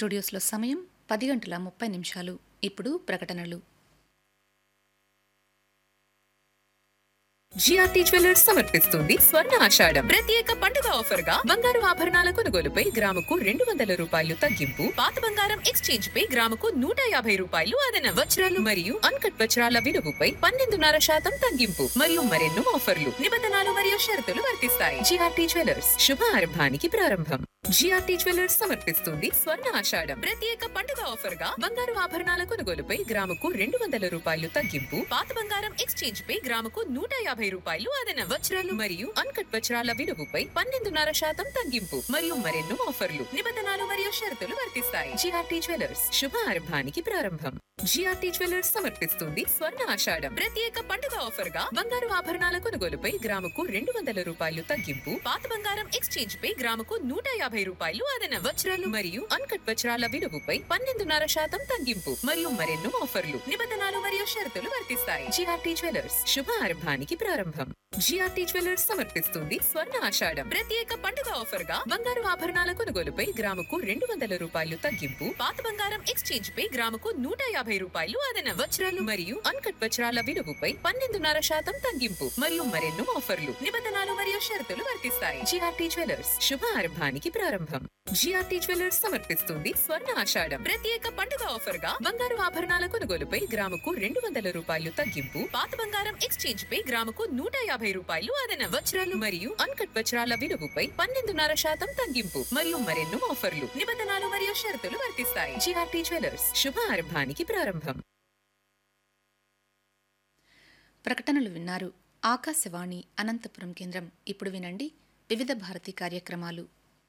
స్టూడియోస్లో సమయం పది గంటల ముప్పై నిమిషాలు ఇప్పుడు ప్రకటనలు జిఆర్టీ జ్యువెలర్స్ సమర్పిస్తుంది స్వర్ణ ఆషాఢం ప్రత్యేక పండుగ ఆఫర్ గా బంగారు ఆభరణాల కొనుగోలుపై గ్రాముకు రెండు వందల రూపాయలు తగ్గింపు పాత బంగారం ఎక్స్చేంజ్ పై గ్రాముకు నూట యాభై రూపాయలు అదన వజ్రాలు మరియు అన్కట్ వజ్రాల విలువపై పన్నెండున్నర శాతం తగ్గింపు మరియు మరెన్నో ఆఫర్లు నిబంధనలు మరియు షరతులు వర్తిస్తాయి జిఆర్టీ జ్యువెలర్స్ శుభ ఆరంభానికి ప్రారంభం జిఆర్టీ జ్యువెలర్స్ సమర్పిస్తుంది స్వర్ణ ఆషాఢం ప్రత్యేక పండుగ ఆఫర్ గా బంగారు ఆభరణాల కొనుగోలుపై గ్రాముకు రెండు వందల రూపాయలు తగ్గింపు పాత బంగారం ఎక్స్చేంజ్ పై గ్రాముకు నూట యాభై రూపాయలు అదన వజ్రాలు మరియు అన్కట్ వజ్రాల విలువపై పన్నెండున్నర శాతం తగ్గింపు మరియు మరెన్నో ఆఫర్లు నిబంధనలు మరియు షరతులు వర్తిస్తాయి జిఆర్టీ జ్యువెలర్స్ శుభ ఆరంభానికి ప్రారంభం జిఆర్టీ జ్యువెలర్స్ సమర్పిస్తుంది స్వర్ణ ఆషాఢం ప్రత్యేక పండుగ ఆఫర్ గా బంగారు ఆభరణాల కొనుగోలుపై గ్రాముకు రెండు వందల రూపాయలు తగ్గింపు పాత బంగారం ఎక్స్చేంజ్ పై గ్రాముకు నూట యాభై రూపాయలు అదన వజ్రాలు మరియు అన్కట్ వజ్రాల విలువపై పన్నెండున్నర శాతం తగ్గింపు మరియు మరెన్నో ఆఫర్లు నిబంధనలు మరియు షరతులు వర్తిస్తాయి జిఆర్టీ జ్యువెలర్స్ శుభ ఆరంభానికి ప్రారంభం జిఆర్టీ జ్యువెలర్స్ సమర్పిస్తుంది స్వర్ణ ఆషాఢం ప్రత్యేక పండుగ ఆఫర్ గా బంగారు ఆభరణాల కొనుగోలుపై గ్రాముకు రెండు వందల రూపాయలు తగ్గింపు పాత బంగారం ఎక్స్చేంజ్ పై గ్రాముకు నూట యాభై రూపాయలు అదన వజ్రాలు మరియు అన్కట్ వజ్రాల విలువపై పన్నెండున్నర శాతం తగ్గింపు మరియు మరెన్నో ఆఫర్లు నిబంధనలు మరియు షరతులు వర్తిస్తాయి జిఆర్టీ జ్యువెలర్స్ శుభ ఆరంభానికి ప్రారంభం జిఆర్టీ జ్యువెలర్స్ సమర్పిస్తుంది స్వర్ణ ఆషాఢం ప్రత్యేక పండుగ ఆఫర్ గా బంగారు ఆభరణాల కొనుగోలుపై గ్రాముకు రెండు వందల రూపాయలు తగ్గింపు పాత బంగారం ఎక్స్చేంజ్ పై గ్రాముకు నూట యాభై రూపాయలు అదన వజ్రాలు మరియు అన్కట్ వజ్రాల విలువపై పన్నెండున్నర శాతం తగ్గింపు మరియు మరెన్నో ఆఫర్లు నిబంధనలు మరియు షరతులు వర్తిస్తాయి జిఆర్టీ జ్యువెలర్స్ శుభ ఆరంభానికి ప్రారంభం ప్రకటనలు విన్నారు ఆకాశవాణి అనంతపురం కేంద్రం ఇప్పుడు వినండి వివిధ భారతి కార్యక్రమాలు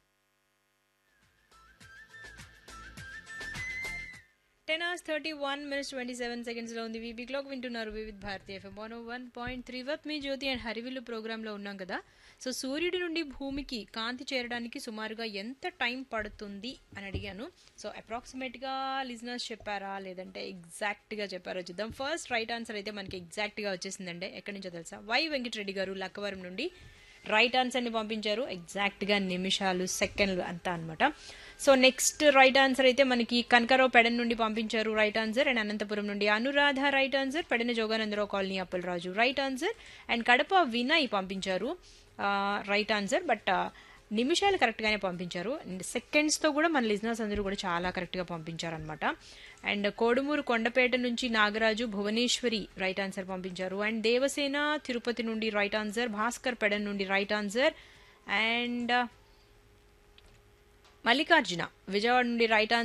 ten hours thirty one minutes twenty seven సెకండ్స్లో ఉంది వీబీ క్లాక్ వింటున్నారు Vividh Bharati FM one one point three with me Jyothi and Harivillu ప్రోగ్రాంలో ఉన్నాం కదా సో సూర్యుడి నుండి భూమికి కాంతి చేరడానికి సుమారుగా ఎంత టైం పడుతుంది అని అడిగాను సో అప్రాక్సిమేట్గా లిజనర్స్ చెప్పారా లేదంటే ఎగ్జాక్ట్గా చెప్పారో చూద్దాం ఫస్ట్ రైట్ ఆన్సర్ అయితే మనకి ఎగ్జాక్ట్గా వచ్చేసిందండి ఎక్కడి నుంచో తెలుసా వై వెంకటరెడ్డి గారు లక్కవరం నుండి రైట్ ఆన్సర్ని పంపించారు ఎగ్జాక్ట్గా నిమిషాలు సెకండ్లు అంతా అనమాట సో నెక్స్ట్ రైట్ ఆన్సర్ అయితే మనకి కనకరావు పెడన్ నుండి పంపించారు రైట్ ఆన్సర్ అండ్ అనంతపురం నుండి Anuradha right answer Pedana Jogananda Rao colony Appalaraju right answer and Kadapa Vinay పంపించారు రైట్ ఆన్సర్ బట్ నిమిషాలు కరెక్ట్గానే పంపించారు అండ్ సెకండ్స్తో కూడా మన లిజినర్స్ అందరూ కూడా చాలా కరెక్ట్గా పంపించారు అనమాట అండ్ కోడుమూరు కొండపేట నుంచి నాగరాజు భువనేశ్వరి రైట్ ఆన్సర్ పంపించారు అండ్ దేవసేన తిరుపతి నుండి రైట్ ఆన్సర్ భాస్కర్ పెడన్ నుండి right answer and Mallikarjuna Vijayawada నుండి రైట్ ఆన్సర్